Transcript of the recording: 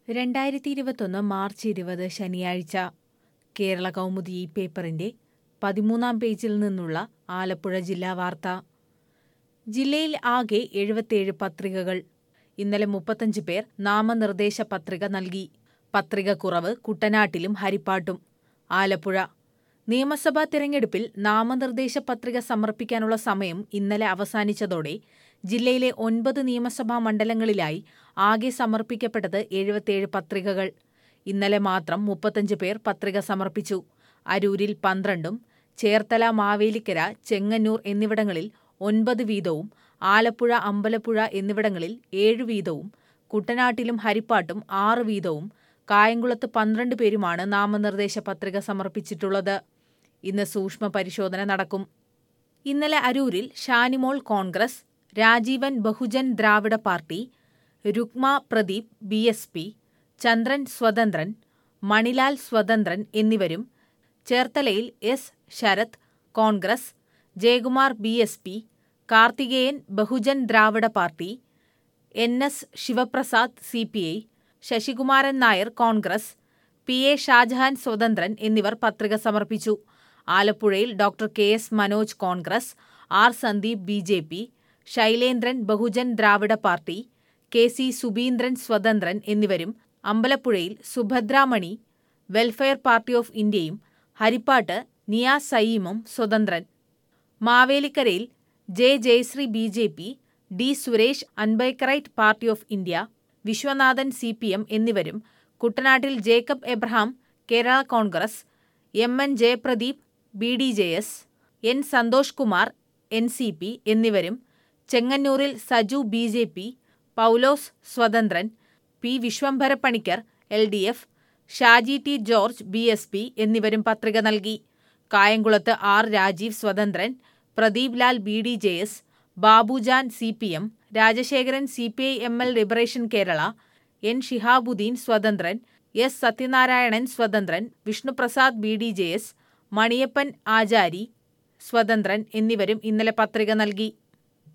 രണ്ടായിരത്തി ഇരുപത്തൊന്ന് മാർച്ച് ഇരുപത് ശനിയാഴ്ച കേരള കൗമുദി ഈ പേപ്പറിന്റെ പതിമൂന്നാം പേജിൽ നിന്നുള്ള ആലപ്പുഴ ജില്ലാ വാർത്ത ജില്ലയിൽ ആകെ എഴുപത്തിയേഴ് പത്രികകൾ ഇന്നലെ മുപ്പത്തഞ്ച് പേർ നാമനിർദ്ദേശ പത്രിക നൽകി പത്രിക കുറവ് കുട്ടനാട്ടിലും ഹരിപ്പാട്ടും ആലപ്പുഴ നിയമസഭാ തിരഞ്ഞെടുപ്പിൽ നാമനിർദ്ദേശ പത്രിക സമർപ്പിക്കാനുള്ള സമയം ഇന്നലെ അവസാനിച്ചതോടെ ജില്ലയിലെ ഒൻപത് നിയമസഭാ മണ്ഡലങ്ങളിലായി ആകെ സമർപ്പിക്കപ്പെട്ടത് എഴുപത്തിയേഴ് പത്രികകൾ ഇന്നലെ മാത്രം മുപ്പത്തഞ്ച് പേർ പത്രിക സമർപ്പിച്ചു അരൂരിൽ പന്ത്രണ്ടും ചേർത്തല മാവേലിക്കര ചെങ്ങന്നൂർ എന്നിവിടങ്ങളിൽ ഒൻപത് വീതവും ആലപ്പുഴ അമ്പലപ്പുഴ എന്നിവിടങ്ങളിൽ ഏഴു വീതവും കുട്ടനാട്ടിലും ഹരിപ്പാട്ടും ആറ് വീതവും കായംകുളത്ത് പന്ത്രണ്ട് പേരുമാണ് നാമനിർദ്ദേശ പത്രിക സമർപ്പിച്ചിട്ടുള്ളത് ഇന്ന് സൂക്ഷ്മ പരിശോധന നടക്കും ഇന്നലെ അരൂരിൽ Shanimol Congress Rajeevan Bahujan Dravida party Rukma Pradeep B S P Chandran സ്വതന്ത്രൻ മണിലാൽ സ്വതന്ത്രൻ എന്നിവരും ചേർത്തലയിൽ S Sarath Congress Jayakumar B S P Karthikeyan Bahujan Dravida party N S Sivaprasad C P I Sasikumaran Nair Congress P A Shajahan സ്വതന്ത്രൻ എന്നിവർ പത്രിക സമർപ്പിച്ചു ആലപ്പുഴയിൽ doctor K S Manoj Congress R Sandeep B J P Shailendran Bahujan Dravida party K C Subeendran സ്വതന്ത്രൻ എന്നിവരും അമ്പലപ്പുഴയിൽ സുഭദ്രാമണി വെൽഫെയർ പാർട്ടി ഓഫ് ഇന്ത്യയും ഹരിപ്പാട്ട് നിയാസ് സയീമും സ്വതന്ത്രൻ മാവേലിക്കരയിൽ J Jayasree B J P D Suresh Ambedkarite party of India Viswanathan C P M എന്നിവരും കുട്ടനാട്ടിൽ Jacob Abraham Kerala Congress M N Jayapradeep B D J S N Santhosh Kumar N C P എന്നിവരും ചെങ്ങന്നൂരിൽ Saju B J P Paulose സ്വതന്ത്രൻ P Viswambharappanicker L D F Shaji T George B S P എന്നിവരും പത്രിക നൽകി കായംകുളത്ത് R Rajeev സ്വതന്ത്രൻ Pradeep Lal B D J S Babujan C P M Rajasekharan C P I M L liberation Kerala N Shihabuddin സ്വതന്ത്രൻ S Sathyanarayanan സ്വതന്ത്രൻ Vishnuprasad B D J S Maniyappan Achari സ്വതന്ത്രൻ എന്നിവരും ഇന്നലെ പത്രിക നൽകി